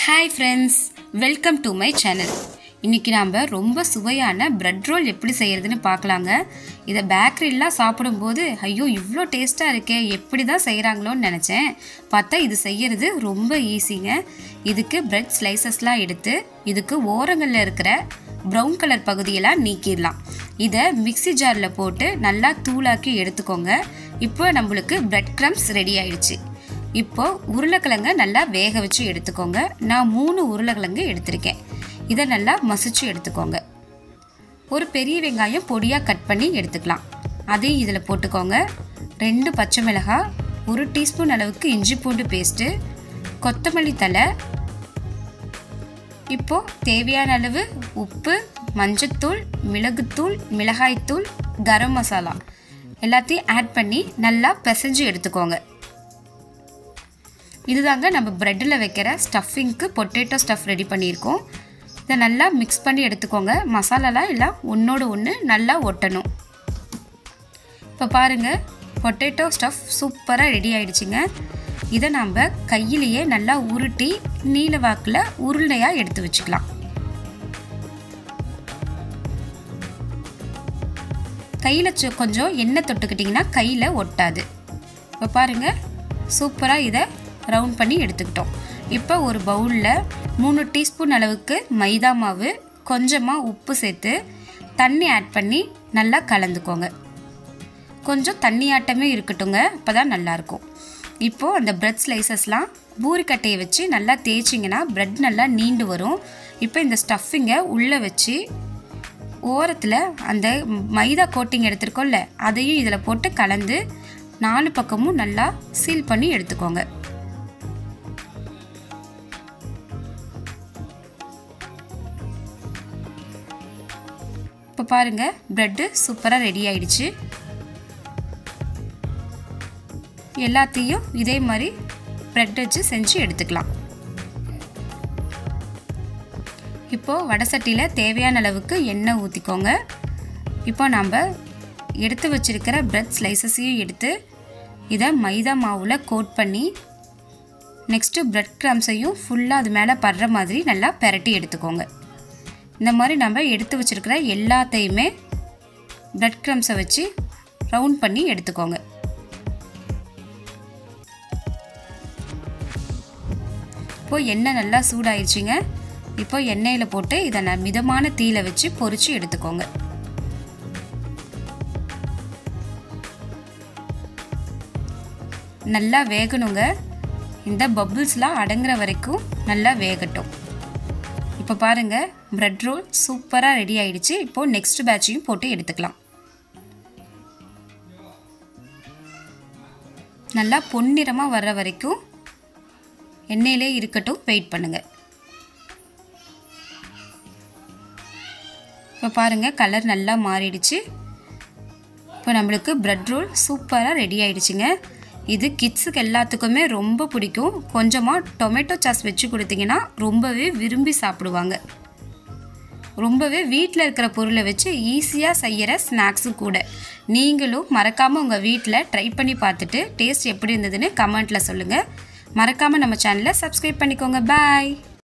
hi friends welcome to my channel இன்றைக்கி நாம் ரொம்ப சுவையான பிரெட் ரோல் எப்படி செய்கிறதுன்னு பார்க்கலாங்க இதை பேக்கரிலாம் சாப்பிடும்போது ஐயோ இவ்வளோ டேஸ்ட்டாக இருக்கே எப்படி தான் செய்கிறாங்களோன்னு நினச்சேன் பார்த்தா இது செய்கிறது ரொம்ப ஈஸிங்க இதுக்கு பிரெட் ஸ்லைசஸ்லாம் எடுத்து இதுக்கு ஓரங்களில் இருக்கிற ப்ரௌன் கலர் பகுதியெல்லாம் நீக்கிடலாம் இதை மிக்ஸி ஜாரில் போட்டு நல்லா தூளாக்கி எடுத்துக்கோங்க இப்போ நம்மளுக்கு பிரெட் க்ரம்ஸ் ரெடி ஆயிடுச்சு இப்போ உருளைக்கிழங்க நல்லா வேக வச்சு எடுத்துக்கோங்க நான் மூணு உருளைக்கிழங்கு எடுத்திருக்கேன் இதை நல்லா மசிச்சு எடுத்துக்கோங்க ஒரு பெரிய வெங்காயம் பொடியாக கட் பண்ணி எடுத்துக்கலாம் அதையும் இதில் போட்டுக்கோங்க ரெண்டு பச்சை மிளகாய் ஒரு டீஸ்பூன் அளவுக்கு இஞ்சி பூண்டு பேஸ்ட்டு கொத்தமல்லி தழை இப்போ தேவையான அளவு உப்பு மஞ்சத்தூள் மிளகுத்தூள் மிளகாய்த்தூள் கரம் மசாலா எல்லாத்தையும் ஆட் பண்ணி நல்லா பிசைஞ்சு எடுத்துக்கோங்க இதுதாங்க நம்ம ப்ரெட்டில் வைக்கிற ஸ்டஃபிங்க்கு பொட்டேட்டோ ஸ்டஃப் ரெடி பண்ணியிருக்கோம் இதை நல்லா மிக்ஸ் பண்ணி எடுத்துக்கோங்க மசாலாலாம் எல்லாம் ஒன்றோடு ஒன்று நல்லா ஒட்டணும் இப்போ பாருங்கள் பொட்டேட்டோ ஸ்டஃப் சூப்பராக ரெடி ஆயிடுச்சுங்க இதை நாம் கையிலேயே நல்லா உருட்டி நீல வாக்கில் உருளையாக எடுத்து வச்சுக்கலாம் கையில் கொஞ்சம் எண்ணெய் தொட்டுக்கிட்டிங்கன்னா கையில் ஒட்டாது இப்போ பாருங்கள் சூப்பராக இதை ரவுண்ட் பண்ணி எடுத்துக்கிட்டோம் இப்போ ஒரு பவுலில் மூணு டீஸ்பூன் அளவுக்கு மைதா மாவு கொஞ்சமாக உப்பு சேர்த்து தண்ணி ஆட் பண்ணி நல்லா கலந்துக்கோங்க கொஞ்சம் தண்ணி ஆட்டமே இருக்கட்டுங்க அப்போ தான் நல்லாயிருக்கும் இப்போது அந்த பிரெட் ஸ்லைசஸ்லாம் பூரிக்கட்டையை வச்சு நல்லா தேய்ச்சிங்கன்னா பிரெட் நல்லா நீண்டு வரும் இப்போ இந்த ஸ்டஃபிங்கை உள்ளே வச்சு ஓரத்தில் அந்த மைதா கோட்டிங் எடுத்துருக்கோம்ல அதையும் இதில் போட்டு கலந்து நாலு பக்கமும் நல்லா சீல் பண்ணி எடுத்துக்கோங்க இப்போ பாருங்கள் ப்ரெட்டு சூப்பராக ரெடி ஆயிடுச்சு எல்லாத்தையும் இதே மாதிரி ப்ரெட் வச்சு செஞ்சு எடுத்துக்கலாம் இப்போது வடை சட்டியில் தேவையான அளவுக்கு எண்ணெய் ஊற்றிக்கோங்க இப்போ நம்ம எடுத்து வச்சுருக்கிற ப்ரெட் ஸ்லைசஸையும் எடுத்து இதை மைதா மாவில் கோட் பண்ணி நெக்ஸ்ட்டு ப்ரெட் க்ரம்ஸையும் ஃபுல்லாக அது மேலே படுற மாதிரி நல்லா பெரட்டி எடுத்துக்கோங்க இந்த மாதிரி நம்ம எடுத்து வச்சுருக்கிற எல்லாத்தையுமே ப்ரெட் க்ரம்ஸை வச்சு ரவுண்ட் பண்ணி எடுத்துக்கோங்க இப்போது எண்ணெய் நல்லா சூடாயிடுச்சுங்க இப்போ எண்ணெயில் போட்டு இதை நான் மிதமான தீயில வச்சு பொரித்து எடுத்துக்கோங்க நல்லா வேகணுங்க இந்த பபுள்ஸ்லாம் அடங்குற வரைக்கும் நல்லா வேகட்டும் இப்போ பாருங்கள் ப்ரெட் ரோல் சூப்பராக ரெடி ஆயிடுச்சு இப்போது நெக்ஸ்ட் பேட்சையும் போட்டு எடுத்துக்கலாம் நல்லா பொன்னிறமாக வர்ற வரைக்கும் எண்ணெயிலே இருக்கட்டும் வெயிட் பண்ணுங்கள் இப்போ பாருங்கள் கலர் நல்லா மாறிடுச்சு இப்போ நம்மளுக்கு ப்ரெட் ரோல் சூப்பராக ரெடி ஆயிடுச்சுங்க இது கிட்ஸுக்கு எல்லாத்துக்குமே ரொம்ப பிடிக்கும் கொஞ்சமாக டொமேட்டோ சாஸ் வச்சு கொடுத்தீங்கன்னா ரொம்பவே விரும்பி சாப்பிடுவாங்க ரொம்பவே வீட்டில் இருக்கிற பொருளை வச்சு ஈஸியாக செய்கிற ஸ்நாக்ஸும் கூட நீங்களும் மறக்காமல் உங்கள் வீட்டில் ட்ரை பண்ணி பார்த்துட்டு டேஸ்ட் எப்படி இருந்ததுன்னு கமெண்ட்டில் சொல்லுங்கள் மறக்காமல் நம்ம சேனலை சப்ஸ்கிரைப் பண்ணிக்கோங்க பாய்